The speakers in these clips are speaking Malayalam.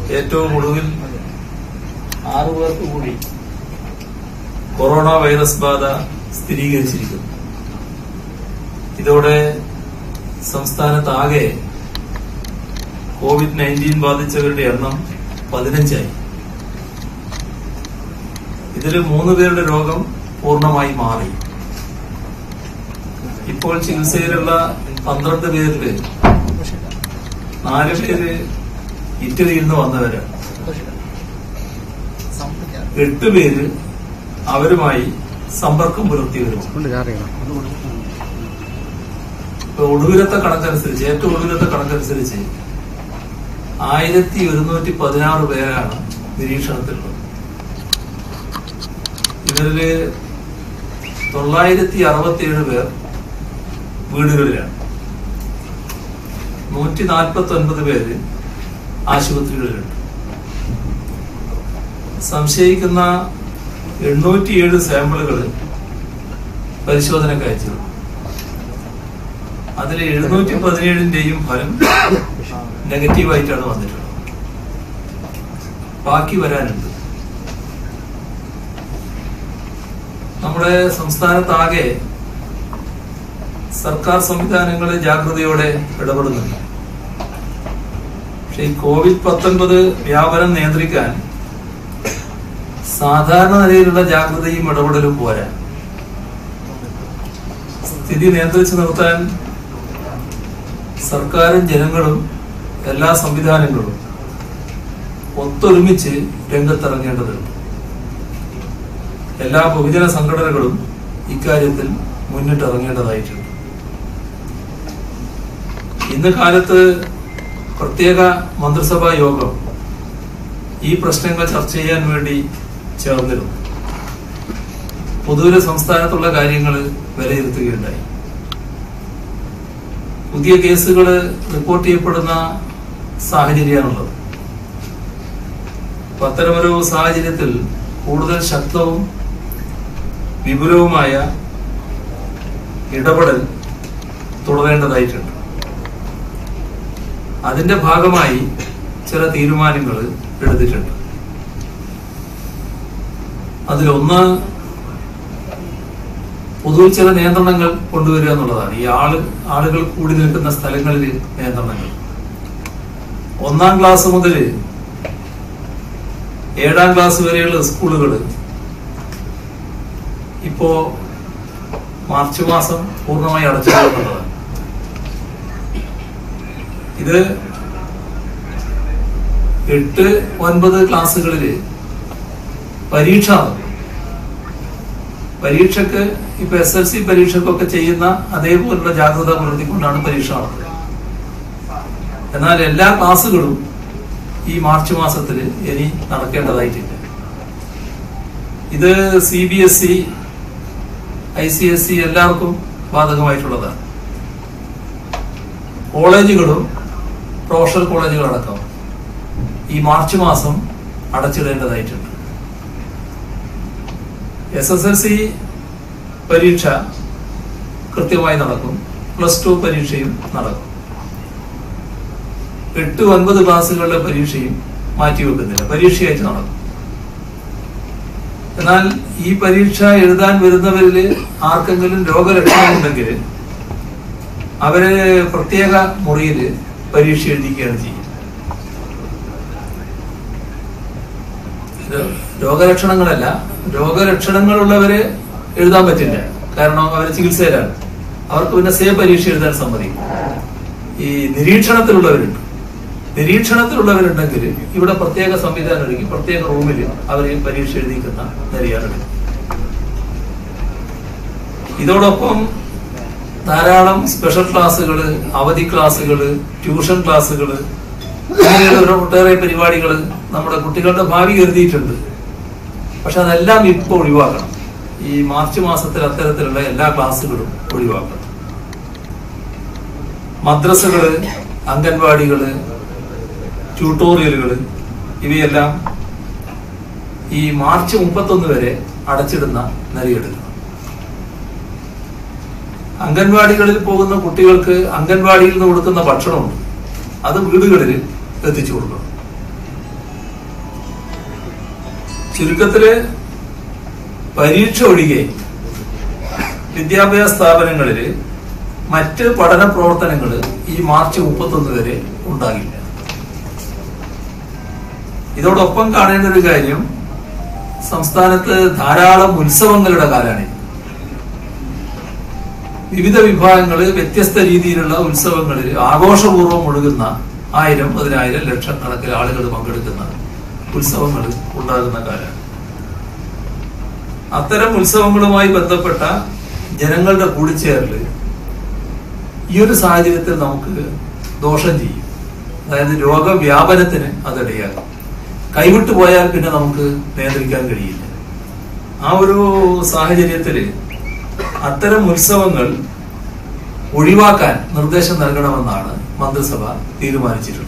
ഏറ്റവും ഒടുവിൽ ആറു പേർക്ക് കൂടി കൊറോണ വൈറസ് ബാധ സ്ഥിരീകരിച്ചിരിക്കുന്നു ഇതോടെ സംസ്ഥാനത്താകെ കോവിഡ് നയൻറ്റീൻ ബാധിച്ചവരുടെ എണ്ണം പതിനഞ്ചായി ഇതിൽ മൂന്ന് പേരുടെ രോഗം പൂർണ്ണമായി മാറി ഇപ്പോൾ ചികിത്സയിലുള്ള പന്ത്രണ്ട് പേരില് നാല് പേര് ഇറ്റലിയിൽ നിന്ന് വന്നവരാണ് എട്ട് പേര് അവരുമായി സമ്പർക്കം പുലർത്തിയവരുമാണ് ഇപ്പൊ ഒടുവിലത്തെ കണക്കനുസരിച്ച് ഏറ്റവും ഒടുവിലത്തെ കണക്കനുസരിച്ച് ആയിരത്തി ഒരുന്നൂറ്റി പതിനാറ് പേരാണ് നിരീക്ഷണത്തിലുള്ളത് ഇതില് തൊള്ളായിരത്തി അറുപത്തിയേഴ് പേർ വീടുകളിലാണ് നൂറ്റി നാൽപ്പത്തി ഒൻപത് പേര് ആശുപത്രികളിലുണ്ട് സംശയിക്കുന്ന എണ്ണൂറ്റിയേഴ് സാമ്പിളുകൾ പരിശോധനയ്ക്ക് അയച്ചു അതിൽ എഴുന്നൂറ്റി പതിനേഴിന്റെയും ഫലം നെഗറ്റീവായിട്ടാണ് വന്നിട്ടുള്ളത് ബാക്കി വരാനുണ്ട് നമ്മുടെ സംസ്ഥാനത്താകെ സർക്കാർ സംവിധാനങ്ങൾ ജാഗ്രതയോടെ ഇടപെടുന്നുണ്ട് പക്ഷെ ഈ കോവിഡ് പത്തൊൻപത് വ്യാപനം നിയന്ത്രിക്കാൻ സാധാരണ നിലയിലുള്ള ജാഗ്രതയും ഇടപെടലും പോരാ സ്ഥിതി നിയന്ത്രിച്ചു നിർത്താൻ സർക്കാരും ജനങ്ങളും എല്ലാ സംവിധാനങ്ങളും ഒത്തൊരുമിച്ച് രംഗത്തിറങ്ങേണ്ടതുണ്ട് എല്ലാ ബഹുജന സംഘടനകളും ഇക്കാര്യത്തിൽ മുന്നിട്ടിറങ്ങേണ്ടതായിട്ടുണ്ട് ഇന്ന് കാലത്ത് പ്രത്യേക മന്ത്രിസഭാ യോഗം ഈ പ്രശ്നങ്ങൾ ചർച്ച ചെയ്യാൻ വേണ്ടി ചേർന്നിരുന്നു പൊതുവിലെ സംസ്ഥാനത്തുള്ള കാര്യങ്ങൾ വിലയിരുത്തുകയുണ്ടായി പുതിയ കേസുകൾ റിപ്പോർട്ട് ചെയ്യപ്പെടുന്ന സാഹചര്യമാണുള്ളത് അപ്പൊ അത്തരമൊരു സാഹചര്യത്തിൽ കൂടുതൽ ശക്തവും വിപുലവുമായ ഇടപെടൽ തുടരേണ്ടതായിട്ടുണ്ട് അതിന്റെ ഭാഗമായി ചില തീരുമാനങ്ങൾ എടുത്തിട്ടുണ്ട് അതിലൊന്ന് പൊതുവിൽ ചില നിയന്ത്രണങ്ങൾ കൊണ്ടുവരിക എന്നുള്ളതാണ് ഈ ആള് ആളുകൾ കൂടി നിൽക്കുന്ന സ്ഥലങ്ങളിൽ നിയന്ത്രണങ്ങൾ ഒന്നാം ക്ലാസ് മുതൽ ഏഴാം ക്ലാസ് വരെയുള്ള സ്കൂളുകൾ ഇപ്പോ മാർച്ച് മാസം പൂർണ്ണമായി അടച്ചിട്ടുള്ളതാണ് ഇത് എട്ട് ഒൻപത് ക്ലാസ്സുകളില് പരീക്ഷ നടന്നു. പരീക്ഷക്ക് ഇപ്പൊ എസ് എൽ സി പരീക്ഷക്കൊക്കെ ചെയ്യുന്ന അതേപോലുള്ള ജാഗ്രത പുലർത്തിക്കൊണ്ടാണ് പരീക്ഷ നടത്തുന്നത് എന്നാൽ എല്ലാ ക്ലാസ്സുകളും ഈ മാർച്ച് മാസത്തിൽ ഇനി നടക്കേണ്ടതായിട്ടില്ല ഇത് C B S E I C S E എല്ലാവർക്കും ബാധകമായിട്ടുള്ളതാണ് കോളേജുകളും പ്രൊഫഷണൽ കോളേജുകളടക്കം ഈ മാർച്ച് മാസം അടച്ചിടേണ്ടതായിട്ടുണ്ട് എസ് എസ് എൽ സി പരീക്ഷ കൃത്യമായി നടക്കും പ്ലസ് ടു പരീക്ഷയും നടക്കും എട്ട് ഒൻപത് ക്ലാസ്സുകളിലെ പരീക്ഷയും മാറ്റിവെക്കുന്നില്ല പരീക്ഷയായിട്ട് നടക്കും എന്നാൽ ഈ പരീക്ഷ എഴുതാൻ വരുന്നവരിൽ ആർക്കെങ്കിലും രോഗലക്ഷണം ഉണ്ടെങ്കിൽ അവരെ പ്രത്യേക മുറിയിൽ പരീക്ഷ എഴുതിക്കുകയാണ് ചെയ്യുന്നത് ഇത് രോഗലക്ഷണങ്ങളല്ല രോഗലക്ഷണങ്ങളുള്ളവര് എഴുതാൻ പറ്റില്ല കാരണം അവർ ചികിത്സയിലാണ് അവർക്ക് പിന്നെ സേ പരീക്ഷ എഴുതാൻ സമ്മതിക്കും ഈ നിരീക്ഷണത്തിലുള്ളവരുണ്ട് നിരീക്ഷണത്തിലുള്ളവരുണ്ടെങ്കിൽ ഇവിടെ പ്രത്യേക സംവിധാനം ഒരുക്കി പ്രത്യേക റൂമിൽ അവർ പരീക്ഷ എഴുതിക്കുന്ന നിലയാണ് ഇതോടൊപ്പം ധാരാളം സ്പെഷ്യൽ ക്ലാസ്സുകൾ അവധി ക്ലാസ്സുകൾ ട്യൂഷൻ ക്ലാസ്സുകൾ ഇങ്ങനെയുള്ള ഒരു ഒട്ടേറെ പരിപാടികൾ നമ്മുടെ കുട്ടികളുടെ ഭാവി കരുതിയിട്ടുണ്ട് പക്ഷെ അതെല്ലാം ഇപ്പോൾ ഒഴിവാക്കണം ഈ മാർച്ച് മാസത്തിൽ അത്തരത്തിലുള്ള എല്ലാ ക്ലാസ്സുകളും ഒഴിവാക്കണം മദ്രസകള് അംഗൻവാടികള് ട്യൂട്ടോറിയലുകള് ഇവയെല്ലാം ഈ മാർച്ച് മുപ്പത്തൊന്ന് വരെ അടച്ചിടുന്ന നിലയെടുക്കണം അംഗൻവാടികളിൽ പോകുന്ന കുട്ടികൾക്ക് അംഗൻവാടിയിൽ നിന്ന് കൊടുക്കുന്ന ഭക്ഷണമുണ്ട് അത് വീടുകളിൽ എത്തിച്ചു കൊടുക്കണം ചുരുക്കത്തില് പരീക്ഷ ഒഴികെ വിദ്യാഭ്യാസ സ്ഥാപനങ്ങളിൽ മറ്റ് പഠന പ്രവർത്തനങ്ങൾ ഈ മാർച്ച് മുപ്പത്തൊന്ന് വരെ ഉണ്ടാകില്ല ഇതോടൊപ്പം കാണേണ്ട ഒരു കാര്യം സംസ്ഥാനത്ത് ധാരാളം ഉത്സവങ്ങളുടെ കാലമാണ് വിവിധ വിഭാഗങ്ങള് വ്യത്യസ്ത രീതിയിലുള്ള ഉത്സവങ്ങളിൽ ആഘോഷപൂർവ്വം ഒഴുകുന്ന ആയിരം പതിനായിരം ലക്ഷക്കണക്കിന് ആളുകൾ പങ്കെടുക്കുന്ന ഉത്സവങ്ങൾ ഉണ്ടാകുന്ന കാലമാണ് അത്തരം ഉത്സവങ്ങളുമായി ബന്ധപ്പെട്ട ജനങ്ങളുടെ കൂടിച്ചേരല് ഈ ഒരു സാഹചര്യത്തിൽ നമുക്ക് ദോഷം ചെയ്യും അതായത് രോഗവ്യാപനത്തിന് അതിടയാകും കൈവിട്ടു പോയാൽ പിന്നെ നമുക്ക് നിയന്ത്രിക്കാൻ കഴിയില്ല ആ ഒരു സാഹചര്യത്തിൽ അത്തരം ഉത്സവങ്ങൾ ഒഴിവാക്കാൻ നിർദ്ദേശം നൽകണമെന്നാണ് മന്ത്രിസഭ തീരുമാനിച്ചിട്ടുള്ളത്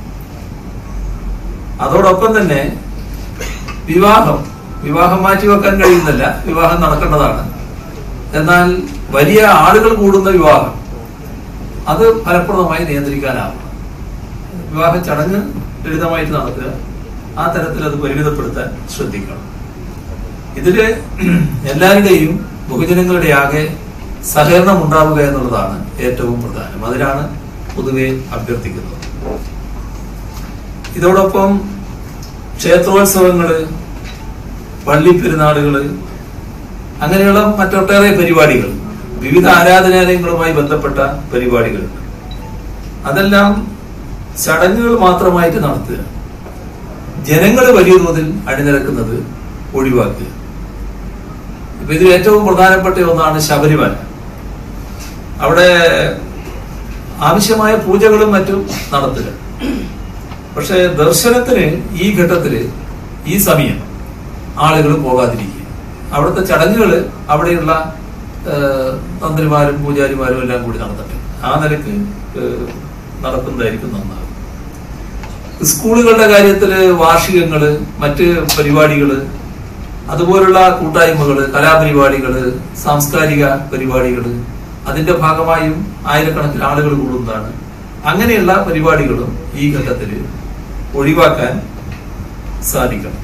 അതോടൊപ്പം തന്നെ വിവാഹം വിവാഹം മാറ്റിവെക്കാൻ കഴിയുന്നില്ല വിവാഹം നടക്കേണ്ടതാണ് എന്നാൽ വലിയ ആളുകൾ കൂടുന്ന വിവാഹം അത് ഫലപ്രദമായി നിയന്ത്രിക്കാനാവും വിവാഹ ചടങ്ങ് ലളിതമായിട്ട് നടത്തുക ആ തരത്തിൽ അത് പരിമിതപ്പെടുത്താൻ ശ്രദ്ധിക്കണം ഇതില് എല്ലാവരുടെയും ബഹുജനങ്ങളുടെ ആകെ സഹകരണം ഉണ്ടാവുക എന്നുള്ളതാണ് ഏറ്റവും പ്രധാനം അതിനാണ് പൊതുവെ അഭ്യർത്ഥിക്കുന്നത് ഇതോടൊപ്പം ക്ഷേത്രോത്സവങ്ങള് പള്ളിപ്പെരുന്നാളുകള് അങ്ങനെയുള്ള മറ്റൊട്ടേറെ പരിപാടികൾ വിവിധ ആരാധനാലയങ്ങളുമായി ബന്ധപ്പെട്ട പരിപാടികളുണ്ട് അതെല്ലാം ചടങ്ങുകൾ മാത്രമായിട്ട് നടത്തുക ജനങ്ങൾ വലിയ തോതിൽ അണിനിരക്കുന്നത് ഒഴിവാക്കുക ഇപ്പൊ ഇതിൽ ഏറ്റവും പ്രധാനപ്പെട്ട ഒന്നാണ് ശബരിമല അവിടെ ആവശ്യമായ പൂജകളും മറ്റും നടത്തുക പക്ഷെ ദർശനത്തിന് ഈ ഘട്ടത്തില് ഈ സമയം ആളുകൾ പോകാതിരിക്കുക അവിടുത്തെ ചടങ്ങുകൾ അവിടെയുള്ള ഏഹ്, തന്ത്രിമാരും പൂജാരിമാരും എല്ലാം കൂടി നടത്തട്ടെ ആ നിലക്ക് ഏഹ്, നടക്കുന്നതായിരിക്കും നന്നാകും സ്കൂളുകളുടെ കാര്യത്തില് വാർഷികങ്ങള് മറ്റ് പരിപാടികള് അതുപോലുള്ള കൂട്ടായ്മകള് കലാപരിപാടികള് സാംസ്കാരിക പരിപാടികള് അതിന്റെ ഭാഗമായും ആയിരക്കണക്കിന് ആളുകൾ കൂടുന്നതാണ് അങ്ങനെയുള്ള പരിപാടികളും ഈ ഘട്ടത്തിൽ ഒഴിവാക്കാൻ സാധിക്കണം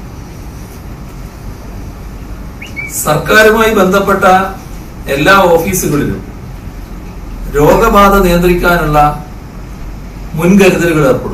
സർക്കാരുമായി ബന്ധപ്പെട്ട എല്ലാ ഓഫീസുകളിലും രോഗബാധ നിയന്ത്രിക്കാനുള്ള മുൻകരുതലുകൾ ഏർപ്പെടും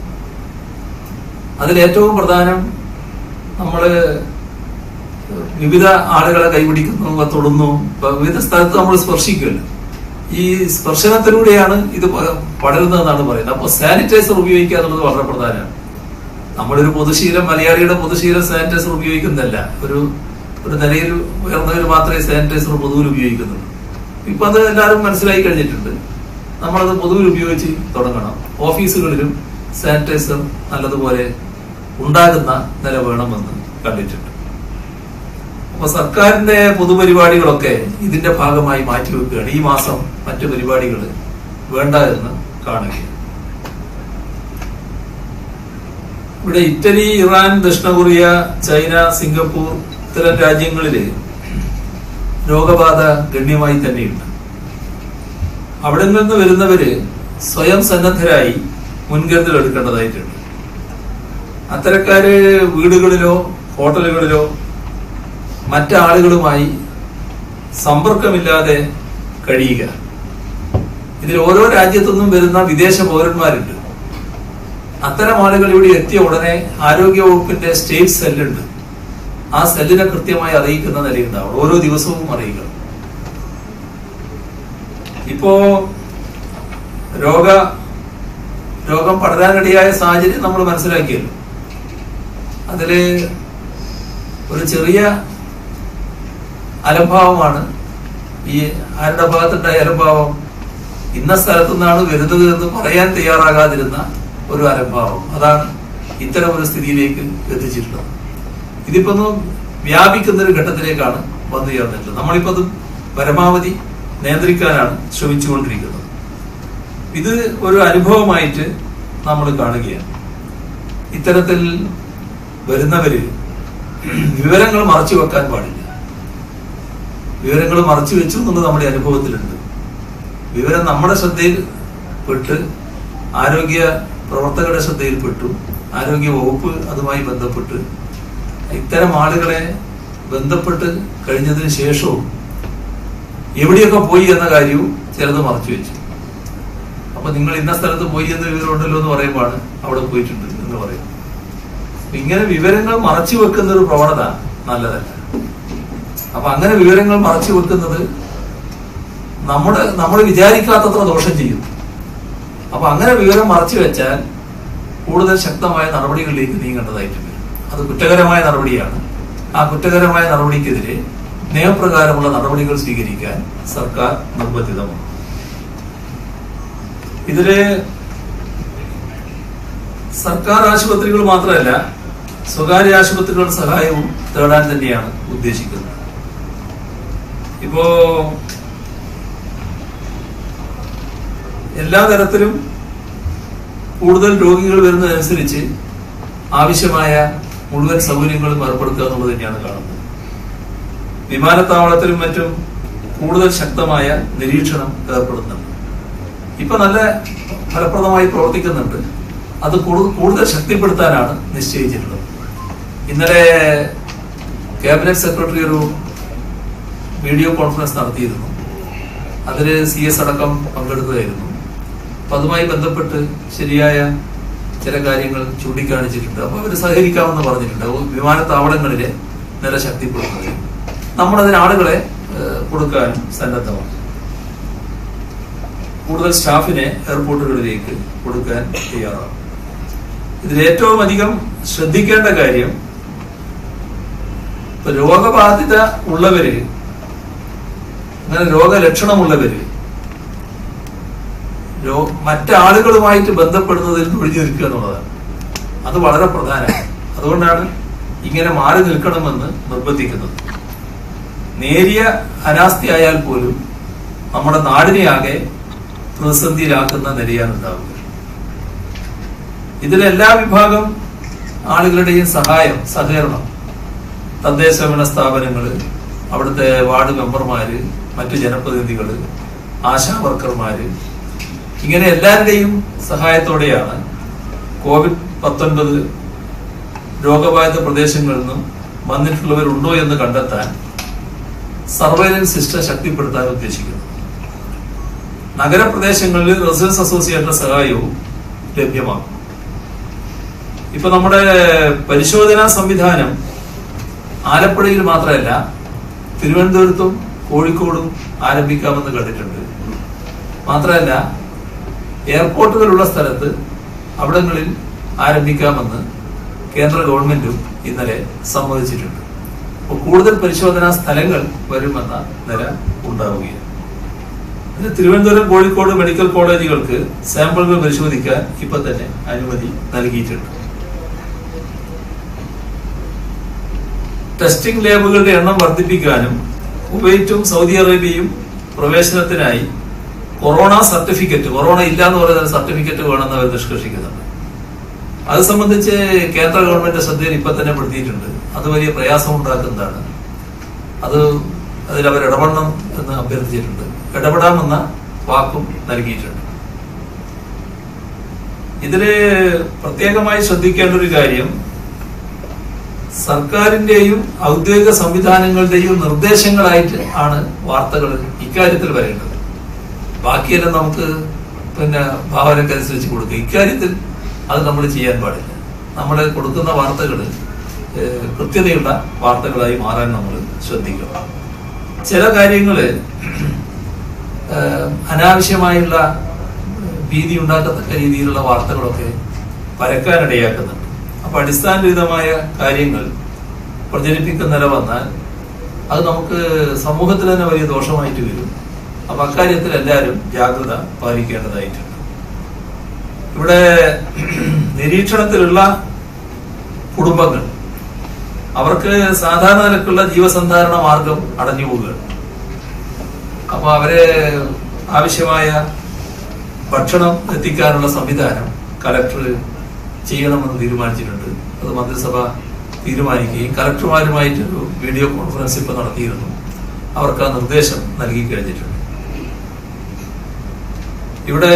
അതിൽ ഏറ്റവും പ്രധാനം നമ്മള് വിവിധ ആളുകളെ കൈപിടിക്കുന്നു തൊടുന്നു ഇപ്പൊ വിവിധ സ്ഥലത്ത് നമ്മൾ സ്പർശിക്കുമല്ലോ ഈ സ്പർശനത്തിലൂടെയാണ് ഇത് പ- പടരുന്നതെന്നാണ് പറയുന്നത് അപ്പോൾ സാനിറ്റൈസർ ഉപയോഗിക്കുക എന്നുള്ളത് വളരെ പ്രധാനമാണ് നമ്മളൊരു പൊതുശീലം മലയാളിയുടെ പൊതുശീലം സാനിറ്റൈസർ ഉപയോഗിക്കുന്നില്ല ഒരു ഒരു നിലയിൽ ഉയർന്നവർ മാത്രമേ സാനിറ്റൈസർ പൊതുവിൽ ഉപയോഗിക്കുന്നുള്ളൂ ഇപ്പൊ അത് എല്ലാവരും മനസ്സിലായി കഴിഞ്ഞിട്ടുണ്ട് നമ്മളത് പൊതുവിൽ ഉപയോഗിച്ച് തുടങ്ങണം ഓഫീസുകളിലും സാനിറ്റൈസർ നല്ലതുപോലെ ഉണ്ടാകുന്ന നില വേണമെന്ന് കണ്ടിട്ടുണ്ട് അപ്പൊ സർക്കാരിന്റെ പൊതുപരിപാടികളൊക്കെ ഇതിന്റെ ഭാഗമായി മാറ്റിവെക്കുകയാണ് ഈ മാസം മറ്റു പരിപാടികൾ വേണ്ട എന്ന് കാണുകയാണ് ഇവിടെ ഇറ്റലി ഇറാൻ ദക്ഷിണ കൊറിയ ചൈന സിംഗപ്പൂർ ഇത്തരം രാജ്യങ്ങളില് രോഗബാധ ഗണ്യമായി തന്നെയുണ്ട് അവിടെ നിന്ന് വരുന്നവര് സ്വയം സന്നദ്ധരായി മുൻകരുതൽ എടുക്കേണ്ടതായിട്ടുണ്ട് അത്തരക്കാര് വീടുകളിലോ ഹോട്ടലുകളിലോ മറ്റാളുകളുമായി സമ്പർക്കമില്ലാതെ കഴിയുക ഇതിൽ ഓരോ രാജ്യത്തുനിന്നും വരുന്ന വിദേശ പൗരന്മാരുണ്ട് അത്തരം ആളുകൾ ഇവിടെ എത്തിയ ഉടനെ ആരോഗ്യ വകുപ്പിന്റെ സ്റ്റേറ്റ് സെല്ലുണ്ട് ആ സെല്ലിനെ കൃത്യമായി അറിയിക്കുന്ന നിലയുണ്ടാവും ഓരോ ദിവസവും അറിയിക്കണം ഇപ്പോ രോഗ രോഗം പടരാനിടയായ സാഹചര്യം നമ്മൾ മനസ്സിലാക്കിയല്ലോ അതില് ഒരു ചെറിയ അലംഭാവമാണ് ഈ ആരുടെ ഭാഗത്തുണ്ടായ അലംഭാവം ഇന്ന സ്ഥലത്തു നിന്നാണ് വരുന്നത് എന്ന് പറയാൻ തയ്യാറാകാതിരുന്ന ഒരു അലംഭാവം അതാണ് ഇത്തരം ഒരു സ്ഥിതിയിലേക്ക് എത്തിച്ചിട്ടുള്ളത് ഇതിപ്പോ ഒന്ന് വ്യാപിക്കുന്ന ഒരു ഘട്ടത്തിലേക്കാണ് വന്നു ചേർന്നിട്ടുള്ളത് നമ്മളിപ്പോ അത് പരമാവധി നിയന്ത്രിക്കാനാണ് ശ്രമിച്ചുകൊണ്ടിരിക്കുന്നത് ഇത് ഒരു അനുഭവമായിട്ട് നമ്മൾ കാണുകയാണ് ഇത്തരത്തിൽ വരുന്നവര് വിവരങ്ങൾ മറച്ചു വെക്കാൻ പാടില്ല വിവരങ്ങൾ മറച്ചു വെച്ചു എന്നുള്ളത് നമ്മുടെ അനുഭവത്തിലുണ്ട് വിവരം നമ്മുടെ ശ്രദ്ധയിൽ പെട്ട് ആരോഗ്യ പ്രവർത്തകരുടെ ശ്രദ്ധയിൽപ്പെട്ടു ആരോഗ്യ വകുപ്പ് അതുമായി ബന്ധപ്പെട്ട് ഇത്തരം ആളുകളെ ബന്ധപ്പെട്ട് കഴിഞ്ഞതിന് ശേഷവും എവിടെയൊക്കെ പോയി എന്ന കാര്യവും ചിലത് മറച്ചു വെച്ചു അപ്പൊ നിങ്ങൾ ഇന്ന സ്ഥലത്ത് പോയി എന്ന് വിവരമുണ്ടല്ലോ എന്ന് പറയുമ്പോഴാണ് അവിടെ പോയിട്ടുണ്ട് എന്ന് പറയും അപ്പൊ ഇങ്ങനെ വിവരങ്ങൾ മറച്ചു വെക്കുന്ന ഒരു പ്രവണത നല്ലതല്ല അപ്പൊ അങ്ങനെ വിവരങ്ങൾ മറച്ചു വെക്കുന്നത് നമ്മുടെ നമ്മൾ വിചാരിക്കാത്തത്ര ദോഷം ചെയ്യും അപ്പൊ അങ്ങനെ വിവരം മറച്ചു വെച്ചാൽ കൂടുതൽ ശക്തമായ നടപടികളിലേക്ക് നീങ്ങേണ്ടതായിട്ട് വരും അത് കുറ്റകരമായ നടപടിയാണ് ആ കുറ്റകരമായ നടപടിക്കെതിരെ നിയമപ്രകാരമുള്ള നടപടികൾ സ്വീകരിക്കാൻ സർക്കാർ നിർബന്ധിതമാണ് ഇതില് സർക്കാർ ആശുപത്രികൾ മാത്രമല്ല സ്വകാര്യ ആശുപത്രികളുടെ സഹായവും തേടാൻ തന്നെയാണ് ഉദ്ദേശിക്കുന്നത് ഇപ്പോ എല്ലാ തരത്തിലും കൂടുതൽ രോഗികൾ വരുന്നതനുസരിച്ച് ആവശ്യമായ മുഴുവൻ സൗകര്യങ്ങളും ഏർപ്പെടുത്തുക എന്നുള്ളത് തന്നെയാണ് കാണുന്നത് വിമാനത്താവളത്തിലും മറ്റും കൂടുതൽ ശക്തമായ നിരീക്ഷണം ഏർപ്പെടുന്നുണ്ട് ഇപ്പൊ നല്ല ഫലപ്രദമായി പ്രവർത്തിക്കുന്നുണ്ട് അത് കൂടു- കൂടുതൽ ശക്തിപ്പെടുത്താനാണ് നിശ്ചയിച്ചിട്ടുള്ളത് ഇന്നലെ ക്യാബിനറ്റ് സെക്രട്ടറി ഒരു വീഡിയോ കോൺഫറൻസ് നടത്തിയിരുന്നു അതിൽ സി എസ് അടക്കം പങ്കെടുത്തതായിരുന്നു അപ്പൊ അതുമായി ബന്ധപ്പെട്ട് ശരിയായ ചില കാര്യങ്ങൾ ചൂണ്ടിക്കാണിച്ചിട്ടുണ്ട് അപ്പൊ അവർ സഹകരിക്കാമെന്ന് പറഞ്ഞിട്ടുണ്ട് അപ്പൊ വിമാനത്താവളങ്ങളിലെ നില ശക്തിപ്പെടുത്തുന്നത് നമ്മളതിന് ആളുകളെ ഏഹ്, കൊടുക്കാനും സന്നദ്ധമാണ് കൂടുതൽ സ്റ്റാഫിനെ എയർപോർട്ടുകളിലേക്ക് കൊടുക്കാൻ തയ്യാറാണ് ഇതിൽ ഏറ്റവും അധികം ശ്രദ്ധിക്കേണ്ട കാര്യം ഇപ്പൊ രോഗബാധിത ഉള്ളവര് അങ്ങനെ രോഗലക്ഷണമുള്ളവര് രോ മറ്റാളുകളുമായിട്ട് ബന്ധപ്പെടുന്നതിൽ നിന്ന് ഒഴിഞ്ഞു നിൽക്കുക എന്നുള്ളതാണ് അത് വളരെ പ്രധാനമാണ് അതുകൊണ്ടാണ് ഇങ്ങനെ മാറി നിൽക്കണമെന്ന് നിർബന്ധിക്കുന്നത് നേരിയ അനാസ്ഥ ആയാൽ പോലും നമ്മുടെ നാടിനെ ആകെ പ്രതിസന്ധിയിലാക്കുന്ന നിലയാണ് ഉണ്ടാവുക ഇതിലെല്ലാ വിഭാഗം ആളുകളുടെയും സഹായം സഹകരണം തദ്ദേശ ഭരണ സ്ഥാപനങ്ങള് അവിടുത്തെ വാർഡ് മെമ്പർമാര് മറ്റു ജനപ്രതിനിധികള് ആശാ വർക്കർമാര് ഇങ്ങനെ എല്ലാവരുടെയും സഹായത്തോടെയാണ് കോവിഡ് പത്തൊൻപത് രോഗബാധിത പ്രദേശങ്ങളിൽ നിന്നും വന്നിട്ടുള്ളവരുണ്ടോ എന്ന് കണ്ടെത്താൻ സർവൈലൻസ് സിസ്റ്റം ശക്തിപ്പെടുത്താൻ ഉദ്ദേശിക്കുന്നു നഗരപ്രദേശങ്ങളിൽ റെസിഡൻസ് അസോസിയേഷന്റെ സഹായവും ലഭ്യമാക്കും ഇപ്പൊ നമ്മുടെ പരിശോധനാ സംവിധാനം ആലപ്പുഴയിൽ മാത്രമല്ല തിരുവനന്തപുരത്തും കോഴിക്കോടും ആരംഭിക്കാമെന്ന് കണ്ടിട്ടുണ്ട് മാത്രമല്ല എയർപോർട്ടുകളുള്ള സ്ഥലത്ത് അവിടങ്ങളിൽ ആരംഭിക്കാമെന്ന് കേന്ദ്ര ഗവൺമെന്റും ഇന്നലെ സമ്മതിച്ചിട്ടുണ്ട് അപ്പോൾ കൂടുതൽ പരിശോധനാ സ്ഥലങ്ങൾ വരുമെന്ന നില ഉണ്ടാവുകയാണ് ഇത് തിരുവനന്തപുരം കോഴിക്കോട് മെഡിക്കൽ കോളേജുകൾക്ക് സാമ്പിളുകൾ പരിശോധിക്കാൻ ഇപ്പൊ തന്നെ അനുമതി നൽകിയിട്ടുണ്ട് ടെസ്റ്റിംഗ് ലാബുകളുടെ എണ്ണം വർദ്ധിപ്പിക്കാനും കുവൈറ്റും സൗദി അറേബ്യയും പ്രവേശനത്തിനായി കൊറോണ സർട്ടിഫിക്കറ്റ് കൊറോണ ഇല്ല എന്ന് പറയുന്ന സർട്ടിഫിക്കറ്റ് വേണമെന്ന് അവർ നിഷ്കർഷിക്കുന്നുണ്ട് അത് സംബന്ധിച്ച് കേന്ദ്ര ഗവൺമെന്റ് ശ്രദ്ധയിൽ ഇപ്പൊ തന്നെ പെടുത്തിയിട്ടുണ്ട് അത് വലിയ പ്രയാസം ഉണ്ടാക്കുന്നതാണ് അത് അതിൽ അവർ ഇടപെടണം എന്ന് അഭ്യർത്ഥിച്ചിട്ടുണ്ട് ഇടപെടാമെന്ന വാക്കും നൽകിയിട്ടുണ്ട് ഇതില് പ്രത്യേകമായി ശ്രദ്ധിക്കേണ്ട ഒരു കാര്യം സർക്കാരിന്റെയും ഔദ്യോഗിക സംവിധാനങ്ങളുടെയും നിർദ്ദേശങ്ങളായിട്ട് ആണ് വാർത്തകൾ ഇക്കാര്യത്തിൽ വരേണ്ടത് ബാക്കിയെല്ലാം നമുക്ക് പിന്നെ ഭാവനക്കനുസരിച്ച് കൊടുക്കുക ഇക്കാര്യത്തിൽ അത് നമ്മൾ ചെയ്യാൻ പാടില്ല നമ്മൾ കൊടുക്കുന്ന വാർത്തകൾ കൃത്യതയുള്ള വാർത്തകളായി മാറാൻ നമ്മൾ ശ്രദ്ധിക്കണം ചില കാര്യങ്ങള് ഏഹ്, അനാവശ്യമായുള്ള ഭീതി ഉണ്ടാക്കത്തക്ക രീതിയിലുള്ള വാർത്തകളൊക്കെ പരക്കാനിടയാക്കുന്നുണ്ട് അപ്പൊ അടിസ്ഥാനരഹിതമായ കാര്യങ്ങൾ പ്രചരിപ്പിക്കുന്ന നില വന്നാൽ അത് നമുക്ക് സമൂഹത്തിൽ തന്നെ വലിയ ദോഷമായിട്ട് വരും അപ്പൊ അക്കാര്യത്തിൽ എല്ലാവരും ജാഗ്രത പാലിക്കേണ്ടതായിട്ടുണ്ട് ഇവിടെ നിരീക്ഷണത്തിലുള്ള കുടുംബങ്ങൾ അവർക്ക് സാധാരണ നിലക്കുള്ള ജീവസന്ധാരണ മാർഗം അടഞ്ഞു പോവുകയാണ് അപ്പൊ അവരെ ആവശ്യമായ ഭക്ഷണം എത്തിക്കാനുള്ള സംവിധാനം കലക്ടർ ചെയ്യണമെന്ന് തീരുമാനിച്ചിട്ടുണ്ട് അത് മന്ത്രിസഭ തീരുമാനിക്കുകയും കലക്ടർമാരുമായിട്ടൊരു വീഡിയോ കോൺഫറൻസ് ഇപ്പൊ നടത്തിയിരുന്നു അവർക്ക് ആ നിർദ്ദേശം നൽകി കഴിഞ്ഞിട്ടുണ്ട് ഇവിടെ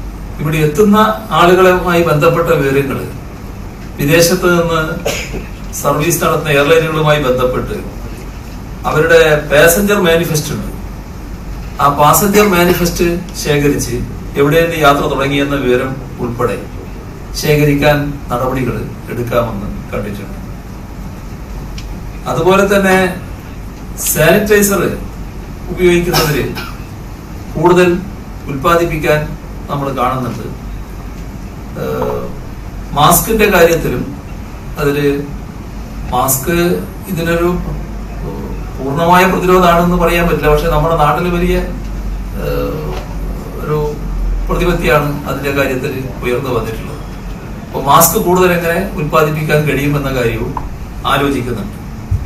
ഇവിടെ എത്തുന്ന ആളുകളുമായി ബന്ധപ്പെട്ട വിവരങ്ങൾ വിദേശത്ത് നിന്ന് സർവീസ് നടത്തുന്ന എയർലൈനുകളുമായി ബന്ധപ്പെട്ട് അവരുടെ പാസഞ്ചർ മാനിഫെസ്റ്റ് ഉണ്ട് ആ പാസഞ്ചർ മാനിഫെസ്റ്റ് ശേഖരിച്ച് എവിടെ നിന്ന് യാത്ര തുടങ്ങിയെന്ന വിവരം ഉൾപ്പെടെ ശേഖരിക്കാൻ നടപടികൾ എടുക്കാമെന്ന് കണ്ടിട്ടുണ്ട് അതുപോലെ തന്നെ സാനിറ്റൈസർ ഉപയോഗിക്കുന്നതിൽ കൂടുതൽ ഉൽപ്പാദിപ്പിക്കാൻ നമ്മൾ കാണുന്നുണ്ട് ഏഹ് മാസ്കിന്റെ കാര്യത്തിലും അതില് മാസ്ക് ഇതിനൊരു ഏഹ് പൂർണ്ണമായ പ്രതിരോധമാണെന്ന് പറയാൻ പറ്റില്ല പക്ഷെ നമ്മുടെ നാട്ടിൽ വലിയ ഏഹ് ഒരു പ്രതിപത്തിയാണ് അതിന്റെ കാര്യത്തിൽ ഉയർന്നു വന്നിട്ടുള്ളത് അപ്പൊ മാസ്ക് കൂടുതൽ എങ്ങനെ ഉൽപ്പാദിപ്പിക്കാൻ കഴിയുമെന്ന കാര്യവും ആലോചിക്കുന്നുണ്ട്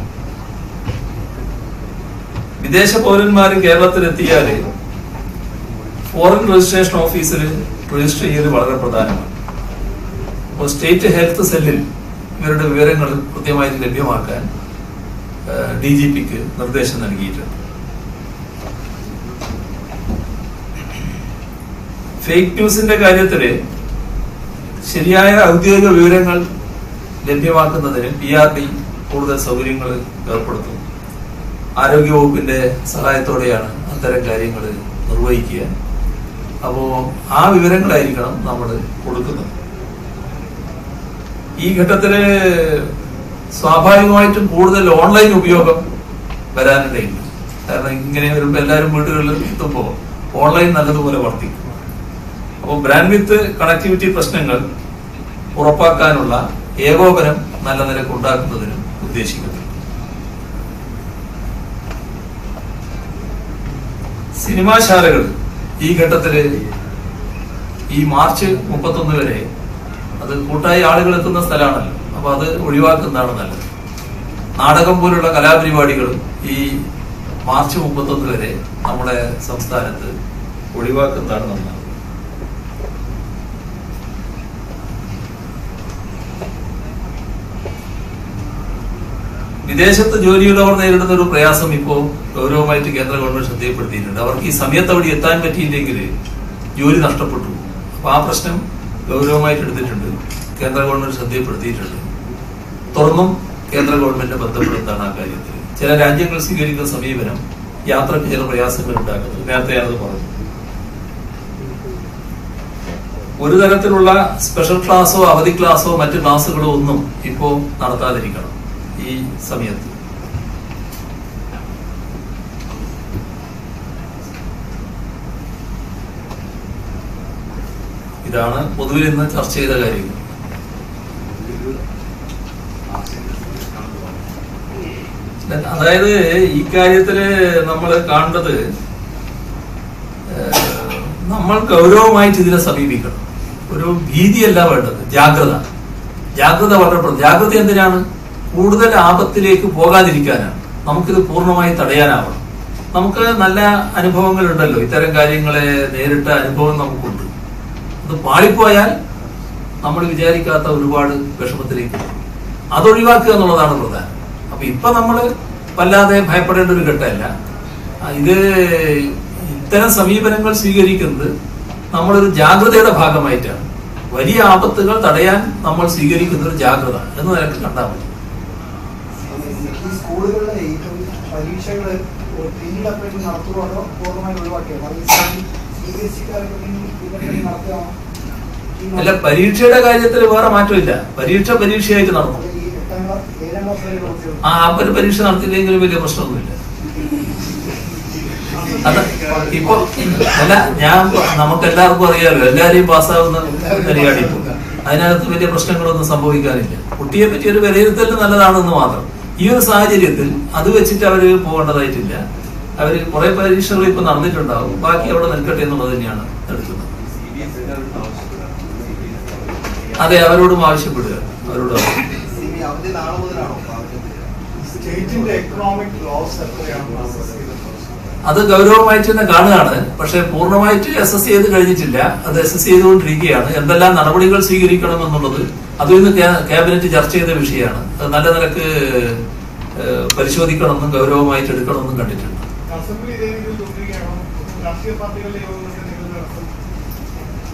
വിദേശ പൗരന്മാർ കേരളത്തിലെത്തിയാല് ഫോറിൻ രജിസ്ട്രേഷൻ ഓഫീസിൽ രജിസ്റ്റർ ചെയ്യൽ വളരെ പ്രധാനമാണ് അപ്പോൾ സ്റ്റേറ്റ് ഹെൽത്ത് സെല്ലിൽ ഇവരുടെ വിവരങ്ങൾ കൃത്യമായിട്ട് ലഭ്യമാക്കാൻ ഡി ജി പിക്ക് നിർദ്ദേശം നൽകിയിട്ടുണ്ട് ഫേക്ക് ന്യൂസിന്റെ കാര്യത്തില് ശരിയായ ഔദ്യോഗിക വിവരങ്ങൾ ലഭ്യമാക്കുന്നതിന് പി ആർ ഡി കൂടുതൽ സൗകര്യങ്ങൾ ഏർപ്പെടുത്തും ആരോഗ്യവകുപ്പിന്റെ സഹായത്തോടെയാണ് അത്തരം കാര്യങ്ങൾ നിർവഹിക്കുക അപ്പോ ആ വിവരങ്ങളായിരിക്കണം നമ്മൾ കൊടുക്കുന്നത് ഈ ഘട്ടത്തില് സ്വാഭാവികമായിട്ടും കൂടുതൽ ഓൺലൈൻ ഉപയോഗം വരാനിടയില്ല കാരണം ഇങ്ങനെ വരുമ്പോൾ എല്ലാവരും വീടുകളിൽ എത്തുമ്പോൾ ഓൺലൈൻ നല്ലതുപോലെ വർദ്ധിക്കും അപ്പോൾ ബ്രാൻഡ് വിത്ത് കണക്ടിവിറ്റി പ്രശ്നങ്ങൾ ഉറപ്പാക്കാനുള്ള ഏകോപനം നല്ല നിലക്ക് ഉണ്ടാക്കുന്നതിനും ഉദ്ദേശിക്കുന്നു സിനിമാശാലകൾ ഈ ഘട്ടത്തില് ഈ മാർച്ച് മുപ്പത്തൊന്ന് വരെ അത് കൂട്ടായി ആളുകൾ എത്തുന്ന സ്ഥലമാണല്ലോ അപ്പൊ അത് ഒഴിവാക്കുന്നതാണ് നല്ലത് നാടകം പോലുള്ള കലാപരിപാടികളും ഈ മാർച്ച് മുപ്പത്തൊന്ന് വരെ നമ്മുടെ സംസ്ഥാനത്ത് ഒഴിവാക്കുന്നതാണ് നല്ലത് വിദേശത്ത് ജോലിയുള്ളവർ നേരിടുന്ന ഒരു പ്രയാസം ഇപ്പോ ഗൗരവമായിട്ട് കേന്ദ്ര ഗവൺമെന്റ് ശ്രദ്ധയപ്പെടുത്തിയിട്ടുണ്ട് അവർക്ക് ഈ സമയത്ത് അവിടെ എത്താൻ പറ്റിയില്ലെങ്കിൽ ജോലി നഷ്ടപ്പെട്ടു അപ്പൊ ആ പ്രശ്നം ഗൗരവമായിട്ട് എടുത്തിട്ടുണ്ട് കേന്ദ്ര ഗവൺമെന്റ് ശ്രദ്ധയപ്പെടുത്തിയിട്ടുണ്ട് തുറന്നും കേന്ദ്ര ഗവൺമെന്റിനെ ബന്ധപ്പെടുന്നതാണ് ആ കാര്യത്തിൽ ചില രാജ്യങ്ങൾ സ്വീകരിക്കുന്ന സമീപനം യാത്രക്ക് ചില പ്രയാസങ്ങൾ ഉണ്ടാക്കുന്നത് നേരത്തെ ഞാനത് പറഞ്ഞു ഒരു തരത്തിലുള്ള സ്പെഷ്യൽ ക്ലാസ്സോ അവധി ക്ലാസ്സോ മറ്റ് ക്ലാസ്സുകളോ ഒന്നും ഇപ്പോ നടത്താതിരിക്കണം ഈ സമയത്ത് ഇതാണ് പൊതുവിൽ ഇന്ന് ചർച്ച ചെയ്ത കാര്യങ്ങൾ അതായത് ഈ കാര്യത്തില് നമ്മൾ കാണേണ്ടത് ഏഹ്, നമ്മൾ ഗൗരവമായിട്ട് ഇതിനെ സമീപിക്കണം ഒരു ഭീതിയല്ല വേണ്ടത് ജാഗ്രത ജാഗ്രത വളരെ പ്ര- ജാഗ്രത എന്തിനാണ് കൂടുതൽ ആപത്തിലേക്ക് പോകാതിരിക്കാനാണ് നമുക്കിത് പൂർണ്ണമായി തടയാനാവണം നമുക്ക് നല്ല അനുഭവങ്ങൾ ഉണ്ടല്ലോ ഇത്തരം കാര്യങ്ങളെ നേരിട്ട അനുഭവം നമുക്കുണ്ട് അത് പാളിപ്പോയാൽ നമ്മൾ വിചാരിക്കാത്ത ഒരുപാട് വിഷമത്തിലേക്ക് പോകും. അതൊഴിവാക്കുക എന്നുള്ളതാണ് പ്രധാനം അപ്പൊ ഇപ്പൊ നമ്മള് വല്ലാതെ ഭയപ്പെടേണ്ട ഒരു ഘട്ടമല്ല ആ, ഇത് ഇത്തരം സമീപനങ്ങൾ സ്വീകരിക്കുന്നത് നമ്മളൊരു ജാഗ്രതയുടെ ഭാഗമായിട്ടാണ് വലിയ ആപത്തുകൾ തടയാൻ നമ്മൾ സ്വീകരിക്കുന്ന ഒരു ജാഗ്രത എന്ന് നിനക്ക് കണ്ടാൽ മതി ഈ സ്കൂളുകളിലെ ഈ പരീക്ഷകള് പിന്നീട് അപ്പോഴേക്കും നടത്തുകയോ അതോ പൂർണ്ണമായി ഒഴിവാക്കിയോ അത് ഈ സ്വീകരിച്ചിട്ട് നടത്തുകയാണോ ഈ അല്ല പരീക്ഷയുടെ കാര്യത്തിൽ വേറെ മാറ്റമില്ല പരീക്ഷ പരീക്ഷയായിട്ട് നടന്നു അത് ഈ എട്ടാം ക്ലാസ് ഏഴാം ക്ലാസ് വരെയുള്ള കുട്ടികൾ ആ ഒരു പരീക്ഷ നടത്തിയില്ലെങ്കിലും വലിയ പ്രശ്നമൊന്നുമില്ല അത് ഇപ്പൊ അല്ല ഞാൻ നമുക്ക് എല്ലാവർക്കും അറിയാലോ എല്ലാരെയും പാസ്സാവുന്ന നിലയാണ് ഇപ്പൊ അതിനകത്ത് വലിയ പ്രശ്നങ്ങളൊന്നും സംഭവിക്കാനില്ല കുട്ടിയെ പറ്റി ഒരു വിലയിരുത്തൽ നല്ലതാണെന്ന് മാത്രം ഈ ഒരു സാഹചര്യത്തിൽ അത് വെച്ചിട്ട് അവര് പോകേണ്ടതായിട്ടില്ല അവര് കുറെ പരീക്ഷകൾ ഇപ്പൊ നടന്നിട്ടുണ്ടാവും ബാക്കി അവിടെ നിൽക്കട്ടെ എന്നുള്ളത് തന്നെയാണ് എടുക്കുന്നത് അതെ അവരോടും ആവശ്യപ്പെടുക അവരോട് ആവശ്യപ്പെടുക. ഇനി അവധി നാളെ മുതലാണോ സ്റ്റേറ്റിന്റെ എക്കണോമിക് ലോസ് എത്രയാണ് പ്രോസസ് ചെയ്തിട്ടുള്ളത് അത് ഗൗരവമായിട്ട് തന്നെ കാണുകയാണ് പക്ഷെ പൂർണ്ണമായിട്ട് എസ് എസ് ചെയ്ത് കഴിഞ്ഞിട്ടില്ല അത് എസ് എസ് ചെയ്തുകൊണ്ടിരിക്കുകയാണ് എന്തെല്ലാം നടപടികൾ സ്വീകരിക്കണം എന്നുള്ളത് അതും ഇന്ന് ക്യാ- ക്യാബിനറ്റ് ചർച്ച ചെയ്ത വിഷയമാണ് അത് നല്ല നിലക്ക് ഏഹ്, പരിശോധിക്കണമെന്നും ഗൗരവമായിട്ട് എടുക്കണമെന്നും കണ്ടിട്ടുണ്ട് അസംബ്ലി ഇതേ രീതിയിൽ തുടരുകയാണോ രാഷ്ട്രീയ പാർട്ടികളുടെ യോഗങ്ങൾക്ക് നിങ്ങൾ നടത്തും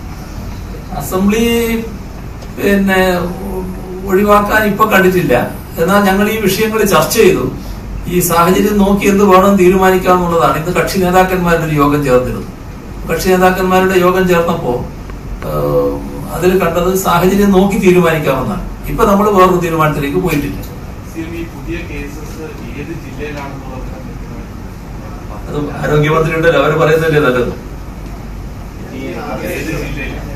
അസംബ്ലി പിന്നെ ഒഴിവാക്കാൻ ഇപ്പൊ കണ്ടിട്ടില്ല എന്നാൽ ഞങ്ങൾ ഈ വിഷയങ്ങൾ ചർച്ച ചെയ്തു ഈ സാഹചര്യം നോക്കി എന്ത് വേണം തീരുമാനിക്കാമെന്നുള്ളതാണ് ഇന്ന് കക്ഷി നേതാക്കന്മാരുടെ ഒരു യോഗം ചേർന്നിരുന്നു കക്ഷി നേതാക്കന്മാരുടെ യോഗം ചേർന്നപ്പോ അതിൽ കണ്ടത് സാഹചര്യം നോക്കി തീരുമാനിക്കാമെന്നാണ് ഇപ്പൊ നമ്മൾ വേറൊരു തീരുമാനത്തിലേക്ക് പോയിട്ടില്ല ഈ പുതിയ കേസസ് ഏത് ജില്ലയിലാണെന്നുള്ളത് അത് ആരോഗ്യമന്ത്രിയുണ്ടല്ലോ അവർ പറയുന്നല്ലേ നല്ലത് ഈ ഏത് ജില്ലയിലാണ്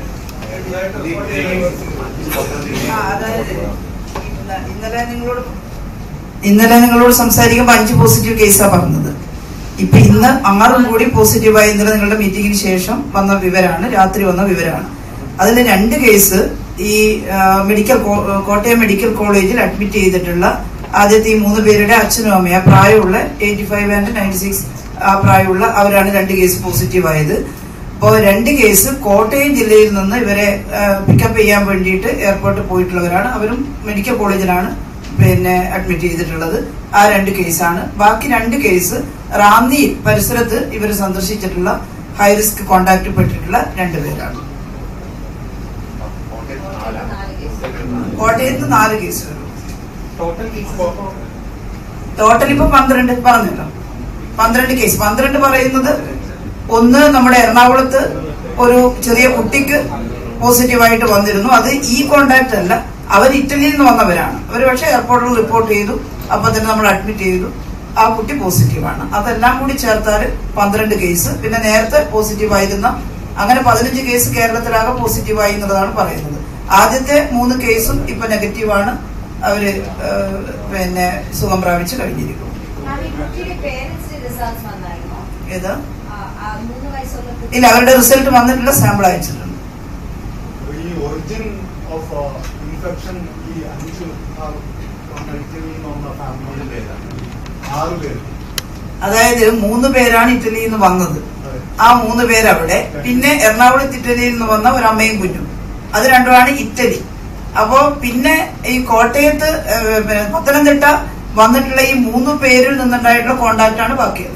ആ, അതായത് ഇന്ന- ഇന്നലെ നിങ്ങളോട് ഇന്നലെ നിങ്ങളോട് സംസാരിക്കുമ്പോൾ അഞ്ച് പോസിറ്റീവ് കേസാ പറഞ്ഞത് ഇപ്പൊ ഇന്ന് ആറും കൂടി പോസിറ്റീവായി ഇന്നലെ നിങ്ങളുടെ മീറ്റിംഗിന് ശേഷം വന്ന വിവരമാണ് രാത്രി വന്ന വിവരമാണ് അതിൽ രണ്ട് കേസ് ഈ ആ, മെഡിക്കൽ കോ- കോട്ടയം മെഡിക്കൽ കോളേജിൽ അഡ്മിറ്റ് ചെയ്തിട്ടുള്ള ആദ്യത്തെ ഈ മൂന്ന് പേരുടെ അച്ഛനും അമ്മയും ആ പ്രായമുള്ള eighty five and ninety six ആ പ്രായമുള്ള അവരാണ് രണ്ട് കേസ് പോസിറ്റീവ് ആയത് അപ്പോൾ രണ്ട് കേസ് കോട്ടയം ജില്ലയിൽ നിന്ന് ഇവരെ പിക്കപ്പ് ചെയ്യാൻ വേണ്ടിയിട്ട് എയർപോർട്ടിൽ പോയിട്ടുള്ളവരാണ് അവരും മെഡിക്കൽ കോളേജിലാണ് പിന്നെ അഡ്മിറ്റ് ചെയ്തിട്ടുള്ളത് ആ രണ്ട് കേസാണ് ബാക്കി രണ്ട് കേസ് റാന്നി പരിസരത്ത് ഇവർ സന്ദർശിച്ചിട്ടുള്ള ഹൈ റിസ്ക് കോണ്ടാക്ട് പെട്ടിട്ടുള്ള രണ്ടുപേരാണ് കോട്ടയത്ത് നാല് കേസ് വരും ടോട്ടൽ ഇപ്പൊ പന്ത്രണ്ട് പറഞ്ഞല്ലോ പന്ത്രണ്ട് കേസ് പന്ത്രണ്ട് പറയുന്നത് ഒന്ന് നമ്മുടെ എറണാകുളത്ത് ഒരു ചെറിയ കുട്ടിക്ക് പോസിറ്റീവായിട്ട് വന്നിരുന്നു അത് ഈ കോണ്ടാക്ട് അല്ല അവർ ഇറ്റലിയിൽ നിന്ന് വന്നവരാണ് അവർ പക്ഷെ എയർപോർട്ടിൽ റിപ്പോർട്ട് ചെയ്തു അപ്പൊ തന്നെ നമ്മൾ അഡ്മിറ്റ് ചെയ്തു ആ കുട്ടി പോസിറ്റീവാണ് അതെല്ലാം കൂടി ചേർത്താൽ പന്ത്രണ്ട് കേസ് പിന്നെ നേരത്തെ പോസിറ്റീവ് ആയിരുന്ന അങ്ങനെ പതിനഞ്ച് കേസ് കേരളത്തിലാകെ പോസിറ്റീവായി എന്നുള്ളതാണ് പറയുന്നത് ആദ്യത്തെ മൂന്ന് കേസും ഇപ്പൊ നെഗറ്റീവാണ് അവര് ഏഹ്, പിന്നെ സുഖം പ്രാപിച്ച് കഴിഞ്ഞിരിക്കും മാം, ഈ കുട്ടിയുടെ പേരൻസിന്റെ റിസൾട്ട്സ് വന്നായിരുന്നോ ഏത് ആ, ആ മൂന്ന് വയസ്സുള്ള കുട്ടി- ഇല്ല അവരുടെ റിസൾട്ട് വന്നിട്ടില്ല സാമ്പിൾ അയച്ചിട്ടുണ്ട് ഈ ഒറിജിൻ ഓഫ് ഇൻഫെക്ഷൻ ഈ അഞ്ച് ഇറ്റലിയിൽ നിന്നുള്ള ഫാമിലി ആറ് പേര് അതായത് മൂന്ന് പേരാണ് ഇറ്റലിയിൽ നിന്ന് വന്നത് അതെ. ആ മൂന്ന് പേരവിടെ പിന്നെ എറണാകുളത്ത് ഇറ്റലിയിൽ നിന്ന് വന്ന ഒരു അമ്മയും കുഞ്ഞും അത് രണ്ടുമാണ് ഇറ്റലി അപ്പോ പിന്നെ ഈ കോട്ടയത്ത് ഏഹ്, പിന്നെ പത്തനംതിട്ട വന്നിട്ടുള്ള ഈ മൂന്ന് പേരിൽ നിന്നുണ്ടായിട്ടുള്ള കോണ്ടാക്ട് ആണ് ബാക്കിയുള്ളത്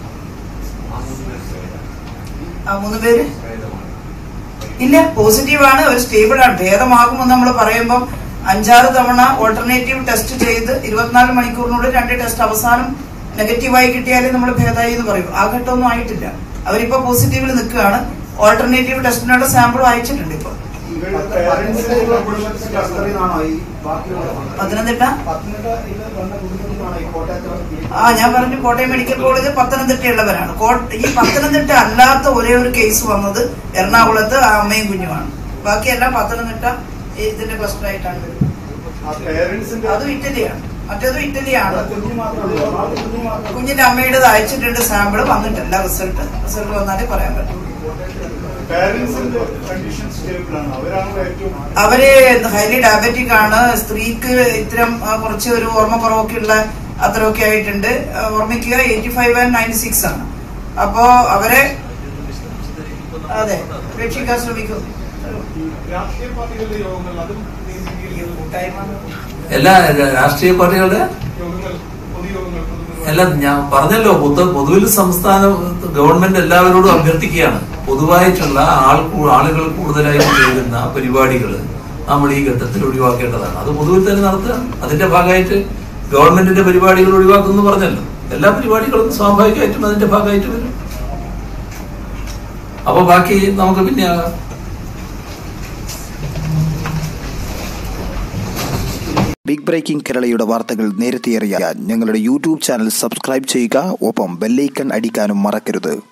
ആ മൂന്ന് പേര് ഇല്ല പോസിറ്റീവ് ആണ് ഒരു സ്റ്റേബിൾ ആണ് ഭേദമാകുമെന്ന് നമ്മൾ പറയുമ്പോൾ അഞ്ചാറ് തവണ ഓൾട്ടർനേറ്റീവ് ടെസ്റ്റ് ചെയ്ത് ഇരുപത്തിനാല് മണിക്കൂറിനുള്ളിൽ രണ്ട് ടെസ്റ്റ് അവസാനം നെഗറ്റീവായി കിട്ടിയാലേ നമ്മൾ ഭേദമായി എന്ന് പറയും ആ ഘട്ടമൊന്നും ആയിട്ടില്ല അവരിപ്പോ പോസിറ്റീവിൽ നിൽക്കുകയാണ് ഓൾട്ടർനേറ്റീവ് ടെസ്റ്റിനുള്ള സാമ്പിൾ അയച്ചിട്ടുണ്ട് ഇപ്പൊ ഇവരുടെ പേരൻസിന്റെ കുടുംബത്തിൽ ക്ലസ്റ്ററിനാണോ ഈ ബാക്കിയുള്ള പത്തനംതിട്ട പത്തനംതിട്ടയിൽ വന്ന കുടുംബത്തിനാണോ ഈ കോട്ടയത്ത് വന്ന ആ ഞാൻ പറഞ്ഞു കോട്ടയം മെഡിക്കൽ കോളേജ് പത്തനംതിട്ടയുള്ളവരാണ് കോ- ഈ പത്തനംതിട്ട അല്ലാത്ത ഒരേ ഒരു കേസ് വന്നത് എറണാകുളത്ത് ആ അമ്മയും കുഞ്ഞുമാണ് ബാക്കിയെല്ലാം പത്തനംതിട്ട ഇതിന്റെ ക്ലസ്റ്റർ ആയിട്ടാണ് വരുന്നത് ആ പേരൻസിന്റെ അതും ഇറ്റലിയാണ് മറ്റേതും ഇറ്റലിയാണ് കുഞ്ഞു മാത്രമേ ഉള്ളൂ ആ കുഞ്ഞു മാത്രമേ കുഞ്ഞിന്റെ അമ്മയുടെ അയച്ചിട്ടുണ്ട് സാമ്പിൾ വന്നിട്ടില്ല റിസൾട്ട് റിസൾട്ട് വന്നാലേ പറയാൻ പറ്റും പേരൻസിന്റെ കണ്ടീഷൻ സ്റ്റേബിൾ ആണ് അവരാണ് ഏറ്റവും അവര് ഹൈലി ഡയബറ്റിക് ആണ് സ്ത്രീക്ക് ഇത്തരം ആ, കുറച്ച് ഒരു ഓർമ്മക്കുറവൊക്കെ ഉള്ള അത്രയൊക്കെ ആയിട്ടുണ്ട് ആ, ഓർമ്മിക്കുക eighty five and ninety six ആണ് അപ്പോ അവരെ അതെ രക്ഷിക്കാൻ ശ്രമിക്കും ഈ രാഷ്ട്രീയ പാർട്ടികളുടെ യോഗങ്ങൾ അതും ഈ രീതിയിൽ എല്ലാ രാഷ്ട്രീയ പാർട്ടികളുടെ യോഗങ്ങൾ പൊതുയോഗങ്ങൾ പൊതുയോഗങ്ങൾ എല്ലാം ഞാൻ പറഞ്ഞല്ലോ പൊതു പൊതുവിൽ സംസ്ഥാന ഗവൺമെന്റ് എല്ലാവരോടും അഭ്യർത്ഥിക്കുകയാണ് പൊതുവായിട്ടുള്ള ആൾ കൂ- ആളുകൾ കൂടുതലായി ചെയ്യുന്ന പരിപാടികൾ നമ്മൾ ഈ ഘട്ടത്തിൽ ഒഴിവാക്കേണ്ടതാണ് അത് പൊതുവിൽ തന്നെ നടത്തുക അതിന്റെ ഭാഗമായിട്ട് ഗവൺമെന്റിന്റെ പരിപാടികൾ ഒഴിവാക്കുമെന്ന് പറഞ്ഞല്ലോ എല്ലാ പരിപാടികളും സ്വാഭാവികമായിട്ടും അതിന്റെ ഭാഗമായിട്ട് വരും അപ്പൊ ബാക്കി നമുക്ക് പിന്നെ ആകാം ബിഗ് ബ്രേക്കിംഗ് കേരളയുടെ വാർത്തകൾ നേരത്തെ അറിയാൻ ഞങ്ങളുടെ യൂട്യൂബ് ചാനൽ സബ്സ്ക്രൈബ് ചെയ്യുക ഒപ്പം ബെല്ലൈക്കൺ അടിക്കാനും മറക്കരുത്